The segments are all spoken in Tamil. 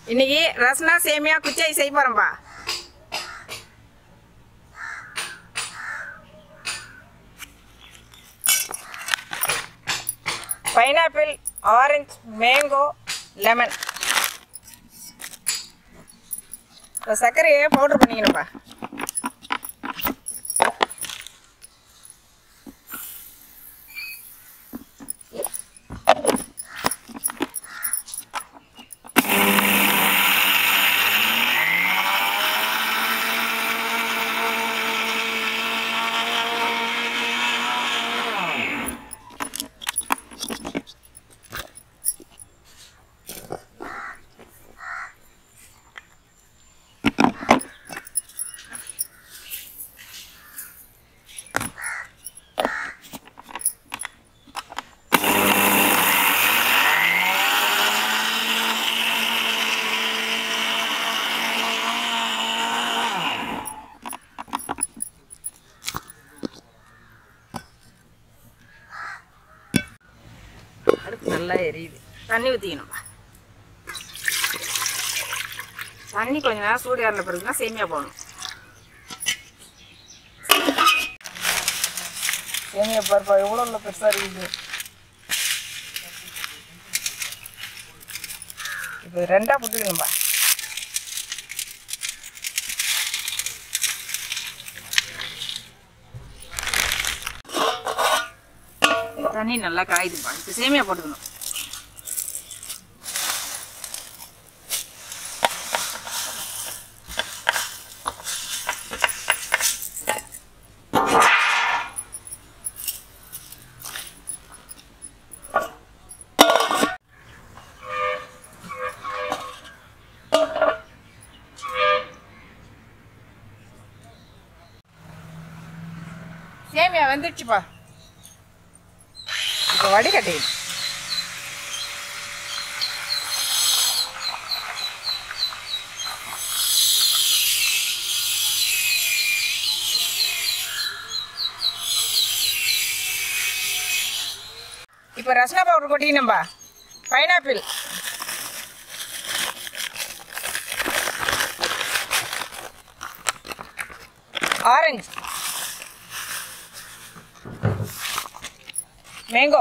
இன்னைக்கு ரசனா சேமியா குச்சாய் செய்ய போகிறோம்ப்பா பைனாப்பிள் ஆரஞ்சு மேங்கோ லெமன் இப்போ சர்க்கரையை பவுடர் பண்ணிக்கணும்ப்பா அடுப்பு நல்லா எரியுது தண்ணி ஊற்றிக்கணும்ப்பா தண்ணி கொஞ்ச நேரம் சூடு ஏறின பிறகு தான் சேமியா போடணும் சேமியா பருப்பா எவ்வளோ இல்லை பெருசாக இருக்குது இப்போ ரெண்டாக புட்டுக்கணும்பா தண்ணி நல்லா காயுதுப்பா இப்போ சேமியா போட்டுக்கணும் சேமியா வந்துடுச்சுப்பா இப்போ வடிகட்டி இப்போ ரசனா பவுடர் கொட்டிக்கணும்பா பைனாப்பிள் ஆரஞ்சு மேங்கோ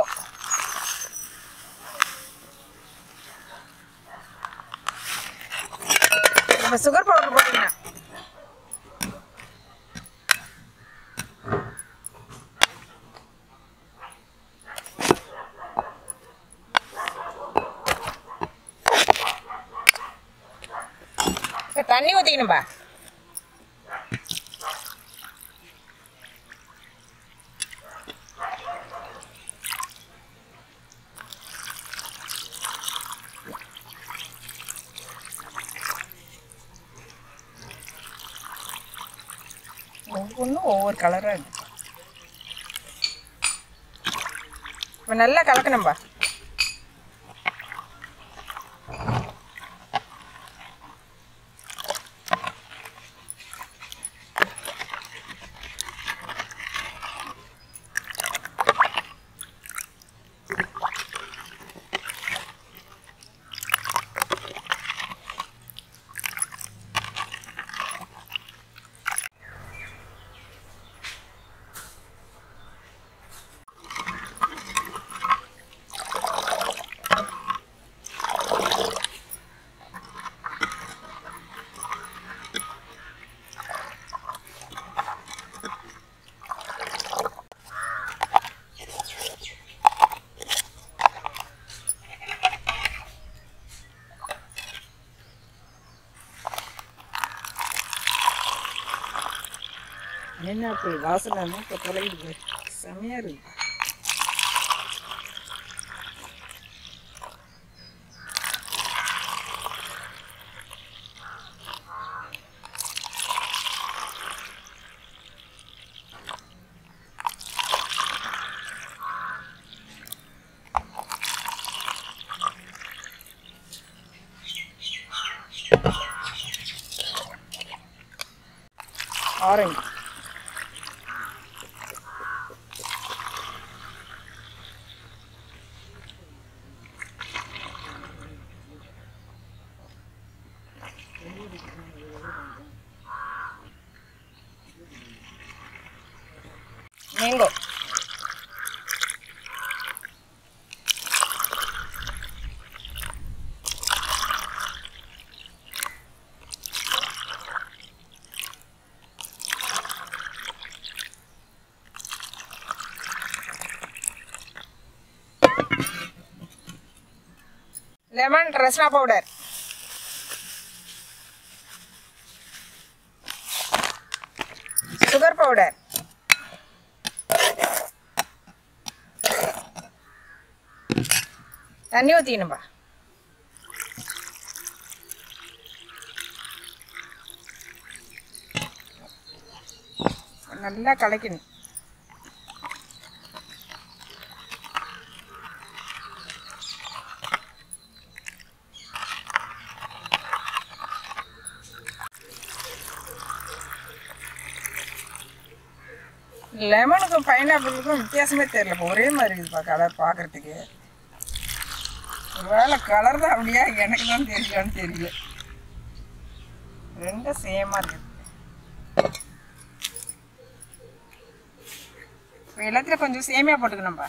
இப்போ சுகர் பவுடர் போட்டுக்கணும் இப்போ தண்ணி ஊற்றிக்கணும்பா ஒவ்வொன்றும் ஒவ்வொரு கலராக இருக்கு இப்போ நல்லா கலக்கணும்பா என்ன அப்படி வாசனை இப்போ தொலையுது செமையாக இருக்கு orange mango lemon Rasna powder sugar powder தண்ணி ஊற்றிக்கணும்பா நல்லா கலக்கணும் லெமனுக்கும் பைனாப்பிளுக்கும் வித்தியாசமே தெரியல ஒரே மாதிரி இருக்குதுப்பா கலர் பார்க்கறதுக்கு ஒருவேளை கலர் தான் அப்படியா எனக்கு தான் தெரியலான்னு தெரியல ரெண்டும் சேமாக இருக்குது இப்போ எல்லாத்துலையும் கொஞ்சம் சேமியா போட்டுக்கணும்பா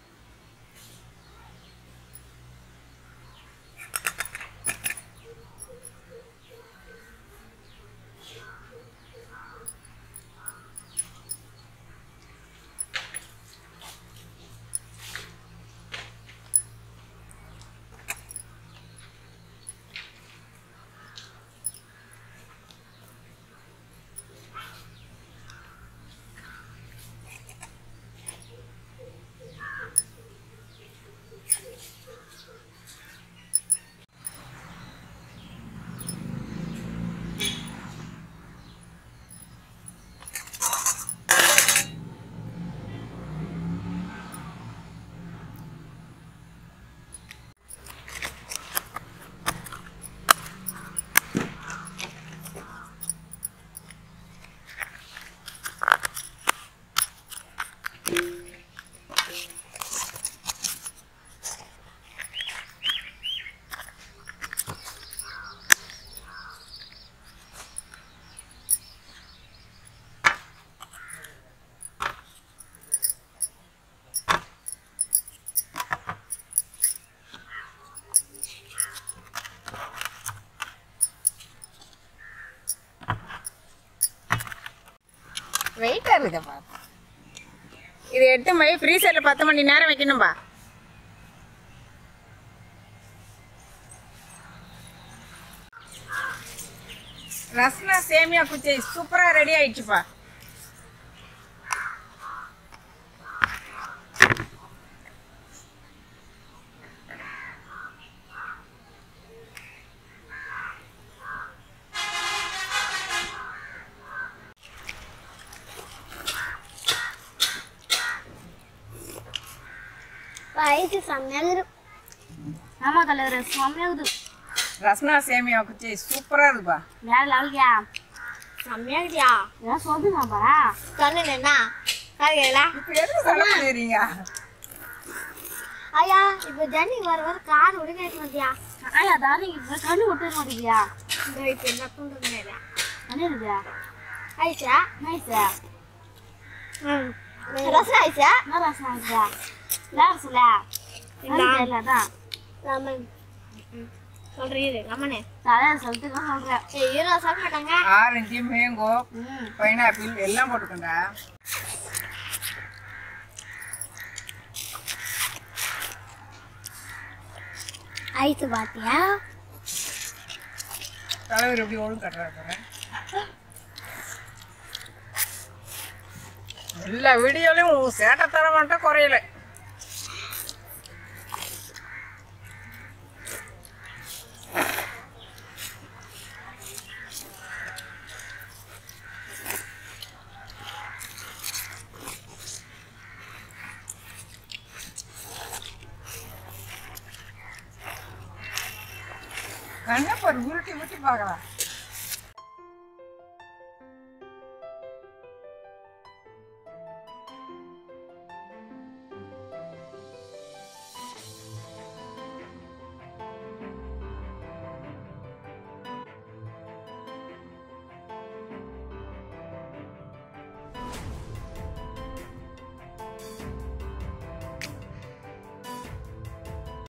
வெயிட்டாக இருக்குப்பா இது எடுத்து போய் ஃப்ரீசரில் பத்து மணி நேரம் வைக்கணும்பா ரஸ்னா சேமியா குச்சி சூப்பராக ரெடி ஆயிடுச்சுப்பா வயசு செம்மையாகுது ஆமா தலைவர் செம்மையாகுது ரஸ்னா சேமியா குச்சி சூப்பராக இருக்குப்பா வேற லெவல்யா செம்மையாகுதியா ஏன் சொல்லுங்கப்பா சொன்னேன் என்ன காரியா இப்போ எதுக்கு சொல்ல முடியுறீங்க ஐயா இப்போ ஜன்னி வர வர கார் விட கேட்டு வந்தியா ஐயா தானே இப்போ கண்ணு விட்டு மாட்டேங்கியா இந்த இப்போ என்ன பண்ணுறது பண்ணிருக்கியா ஆயிடுச்சா நைஸா ம் ரசம் ஆயிடுச்சா என்ன ரசம் ஆயிடுச்சா ரசல இல்லாதான் லெமன் சொல்றீங்க லெமனு அதான் சொல்லிட்டு தான் சொல்கிறேன் ஐயோ நான் சொல்ல மாட்டாங்க ஆரஞ்சு மேங்கோ ம் பைனாப்பிள் எல்லாம் போட்டுக்கோண்டா ஐஸ் பாத்தியா தலைவர் எப்படி ஒழுங்கு கட்டுறாரு எல்லா வீடியோலையும் உன் சேட்டை தர மட்டும் குறையல கண்ணை பாரு உருட்டி உருட்டி பார்க்கலாம்